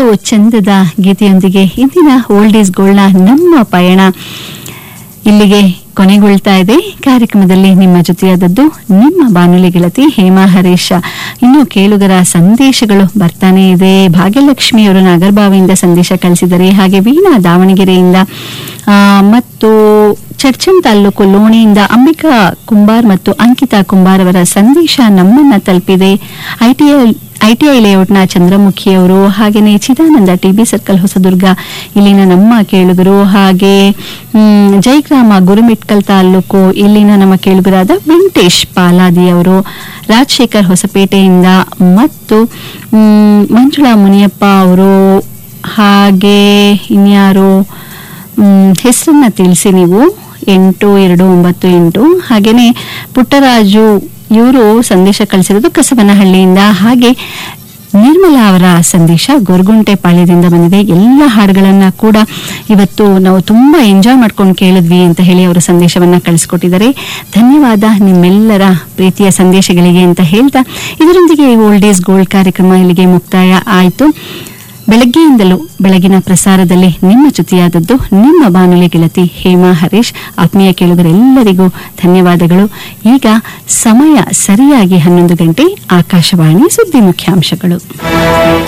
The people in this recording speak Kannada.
ಚಂದದ ಗೀತೆಯೊಂದಿಗೆ ಇಂದಿನ ಓಲ್ಡ್ ಈಸ್ ಗೋಲ್ಡ್ನ ನಮ್ಮ ಪಯಣ ಇಲ್ಲಿಗೆ ಕೊನೆಗೊಳ್ತಾ ಇದೆ ಕಾರ್ಯಕ್ರಮದಲ್ಲಿ ನಿಮ್ಮ ಜೊತೆಯಾದದ್ದು ನಿಮ್ಮ ಬಾನುಲಿ ಗೆಳತಿ ಹೇಮಾ ಹರೀಶ್ ಇನ್ನು ಕೇಳುಗರ ಸಂದೇಶಗಳು ಬರ್ತಾನೆ ಇದೆ ಭಾಗ್ಯಲಕ್ಷ್ಮಿ ಅವರು ನಾಗರಬಾವಿಯಿಂದ ಸಂದೇಶ ಕಳಿಸಿದ್ದಾರೆ ಹಾಗೆ ವೀಣಾ ದಾವಣಗೆರೆಯಿಂದ ಆ, ಮತ್ತು ಚರ್ಚನ್ ತಾಲೂಕು ಲೋಣಿಯಿಂದ ಅಂಬಿಕಾ ಕುಂಬಾರ್ ಮತ್ತು ಅಂಕಿತಾ ಕುಂಬಾರ್ ಅವರ ಸಂದೇಶ ನಮ್ಮನ್ನ ತಲುಪಿದೆ ಐಟಿಐ ಐಟಿಐ ಲೇಔಟ್ನ ಚಂದ್ರಮುಖಿ ಅವರು ಹಾಗೆಯೇ ಚಿದಾನಂದ ಟಿಬಿ ಸರ್ಕಲ್ ಹೊಸದುರ್ಗ ಇಲ್ಲಿನ ನಮ್ಮ ಕೇಳುಗರು ಹಾಗೆ ಮ್, ಜಯಗ್ರಾಮ ಗುರುಮಿಟ್ಕಲ್ ತಾಲೂಕು ಇಲ್ಲಿನ ನಮ್ಮ ಕೇಳುಗರಾದ ವೆಂಕಟೇಶ್ ಪಾಲಾದಿ ಅವರು ರಾಜಶೇಖರ್ ಹೊಸಪೇಟೆಯಿಂದ ಮತ್ತು ಮ್, ಮಂಜುಳಾ ಮುನಿಯಪ್ಪ ಅವರು ಹಾಗೆ ಇನ್ಯಾರು ಮ್, ಹೆಸರನ್ನ ತಿಳಿಸಿ ನೀವು ಎಂಟು ಎರಡು ಒಂಬತ್ತು ಎಂಟು ಹಾಗೇನೆ ಪುಟ್ಟರಾಜು ಇವರು ಸಂದೇಶ ಕಳಿಸಿರೋದು ಕಸವನಹಳ್ಳಿಯಿಂದ ಹಾಗೆ ನಿರ್ಮಲಾ ಅವರ ಸಂದೇಶ ಗೊರಗುಂಟೆ ಪಾಳ್ಯದಿಂದ ಬಂದಿದೆ ಎಲ್ಲ ಹಾಡುಗಳನ್ನ ಕೂಡ ಇವತ್ತು ನಾವು ತುಂಬಾ ಎಂಜಾಯ್ ಮಾಡ್ಕೊಂಡು ಕೇಳಿದ್ವಿ ಅಂತ ಹೇಳಿ ಅವರು ಸಂದೇಶವನ್ನ ಕಳಿಸ್ಕೊಟ್ಟಿದ್ದಾರೆ ಧನ್ಯವಾದ ನಿಮ್ಮೆಲ್ಲರ ಪ್ರೀತಿಯ ಸಂದೇಶಗಳಿಗೆ ಅಂತ ಹೇಳ್ತಾ ಇದರೊಂದಿಗೆ ಓಲ್ಡ್ ಈಸ್ ಗೋಲ್ಡ್ ಕಾರ್ಯಕ್ರಮ ಇಲ್ಲಿಗೆ ಮುಕ್ತಾಯ ಆಯಿತು ಬೆಳಗ್ಗೆಯಿಂದಲೂ ಬೆಳಗಿನ ಪ್ರಸಾರದಲ್ಲಿ ನಿಮ್ಮ ಜೊತೆಯಾದದ್ದು ನಿಮ್ಮ ಬಾನುಲಿ ಗೆಳತಿ ಹೇಮಾ ಹರೀಶ್ ಆತ್ಮೀಯ ಕೇಳುಗರೆಲ್ಲರಿಗೂ ಧನ್ಯವಾದಗಳು ಈಗ ಸಮಯ ಸರಿಯಾಗಿ ಹನ್ನೊಂದು ಗಂಟೆ ಆಕಾಶವಾಣಿ ಸುದ್ದಿ ಮುಖ್ಯಾಂಶಗಳು